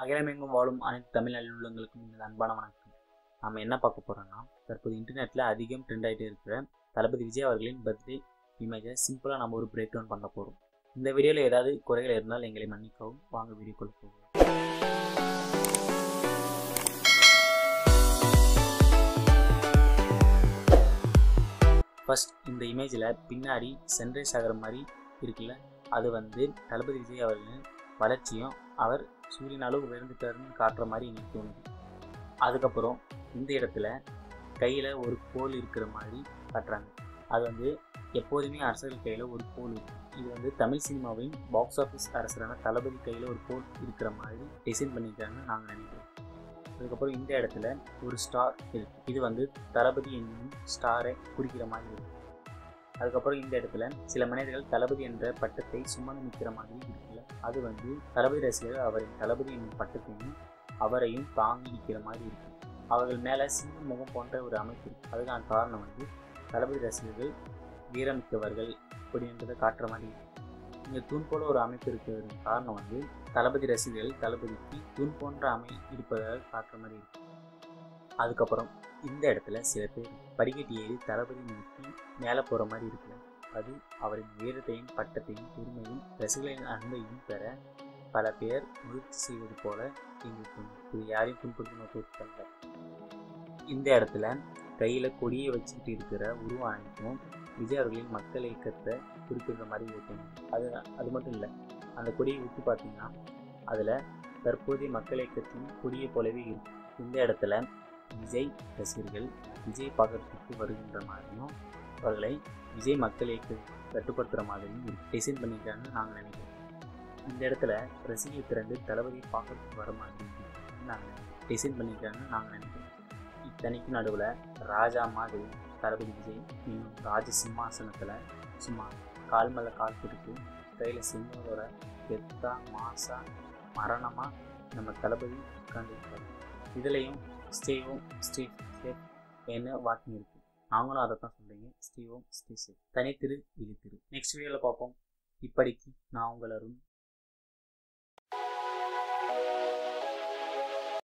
அகிலமெங்கும் வாழும் அனைத்து தமிழ் நல்லுள்ளங்களுக்கும் இந்த அன்பான வணக்கம் நம்ம என்ன பார்க்க போறோம்னா தற்போது இன்டர்நெட்டில் அதிகம் ட்ரெண்ட் ஆகிட்டே இருக்கிற தளபதி விஜய் அவர்களின் பர்த்டே இமேஜை சிம்பிளாக நம்ம ஒரு பிரேக் டவுன் பண்ண போகிறோம் இந்த வீடியோவில் ஏதாவது குறைகள் இருந்தால் எங்களை மன்னிக்கவும் வாங்க வீடியோக்குள்ள போவோம் ஃபர்ஸ்ட் இந்த இமேஜில் பின்னாடி சன்ரைஸ் ஆகிற மாதிரி இருக்குல்ல அது வந்து தளபதி விஜய் அவர்களின் வளர்ச்சியும் அவர் சூரியன் அளவு உயர்ந்துட்டாருன்னு காட்டுற மாதிரி எனக்கு தோணுது அதுக்கப்புறம் இந்த இடத்துல கையில் ஒரு கோல் இருக்கிற மாதிரி காட்டுறாங்க அது வந்து எப்போதுமே அரசர்கள் கையில் ஒரு கோல் இருக்கும் இது வந்து தமிழ் சினிமாவின் பாக்ஸ் ஆஃபீஸ் அரசரான தளபதி கையில் ஒரு கோல் இருக்கிற மாதிரி டிசைன் பண்ணியிருக்காங்கன்னு நாங்கள் நினைக்கிறோம் அதுக்கப்புறம் இந்த இடத்துல ஒரு ஸ்டார் இருக்கு இது வந்து தளபதி என்னும் ஸ்டாரை குறிக்கிற மாதிரி இருக்கு அதுக்கப்புறம் இந்த இடத்துல சில மனிதர்கள் தளபதி என்ற பட்டத்தை சுமந்து நிற்கிற மாதிரி இருக்குல்ல அது வந்து தளபதி ரசிகர்கள் அவரின் தளபதி என்னும் பட்டத்தையும் அவரையும் தாங்கி நிற்கிற மாதிரி இருக்கு அவர்கள் மேலே சிங்க முகம் போன்ற ஒரு அமைப்பு இருக்கு அதுக்கான காரணம் வந்து தளபதி ரசிகர்கள் வீரமிக்கவர்கள் அப்படின்றத காட்டுற மாதிரி இருக்கு இங்கே தூண் போல ஒரு அமைப்பு இருக்கிறது காரணம் வந்து தளபதி ரசிகர்கள் தளபதிக்கு தூண் போன்ற அமை இருப்பதாக காட்டுற மாதிரி இருக்கு அதுக்கப்புறம் இந்த இடத்துல சில பேர் படிக்கட்டு ஏறி தளபதி நோக்கி மேலே போகிற மாதிரி இருக்கு அது அவரின் உயரத்தையும் பட்டத்தையும் பெருமையும் ரசிகர்களின் அன்பையும் பெற பல பேர் முயற்சி செய்வது போல எங்களுக்கு தோணும். இது யாரையும் புண்படுத்த நோக்கி இந்த இடத்துல கையில் கொடியை வச்சுக்கிட்டு இருக்கிற உருவம் அனைத்தும் விஜய் அவர்களின் மக்கள் இயக்கத்தை குறிப்பிடுற மாதிரி இருக்கும் அது அது மட்டும் இல்லை அந்த கொடியை விட்டு பார்த்தீங்கன்னா அதில் தற்போதைய மக்கள் இயக்கத்தின் கொடியை போலவே இருக்கும் இந்த இடத்துல விஜய் ரசிகர்கள் விஜய் பார்க்கறதுக்கு வருகின்ற மாதிரியும் அவர்களை விஜய் மக்கள் இயக்க கட்டுப்படுத்துகிற மாதிரியும் டிசைன் பண்ணியிருக்காங்கன்னு நாங்கள் நினைக்கிறோம் இந்த இடத்துல ரசிகர்கள் திரண்டு தளபதியை பார்க்கறதுக்கு வர மாதிரி நாங்கள் டிசைன் பண்ணியிருக்காங்கன்னு நாங்கள் நினைக்கிறோம் இத்தனைக்கு நடுவில் ராஜா மாதிரி தளபதி விஜய் இன்னும் ராஜ சிம்மாசனத்தில் சும்மா கால் மேலே கால் கொடுத்து கையில் சிம்மத்தோட கெத்தா மாசா மரணமாக நம்ம தளபதி உட்காந்துருக்காரு இதுலேயும் ஸ்டேவும் ஸ்டே சேஃப் என்ன வாக்கிங் இருக்கு நாங்களும் அதை தான் சொல்றீங்க ஸ்டீவும் ஸ்டே சேஃப் தனித்திரு விழித்திரு நெக்ஸ்ட் வீடியோவில் பார்ப்போம் இப்படிக்கு நான் உங்கள் அருண்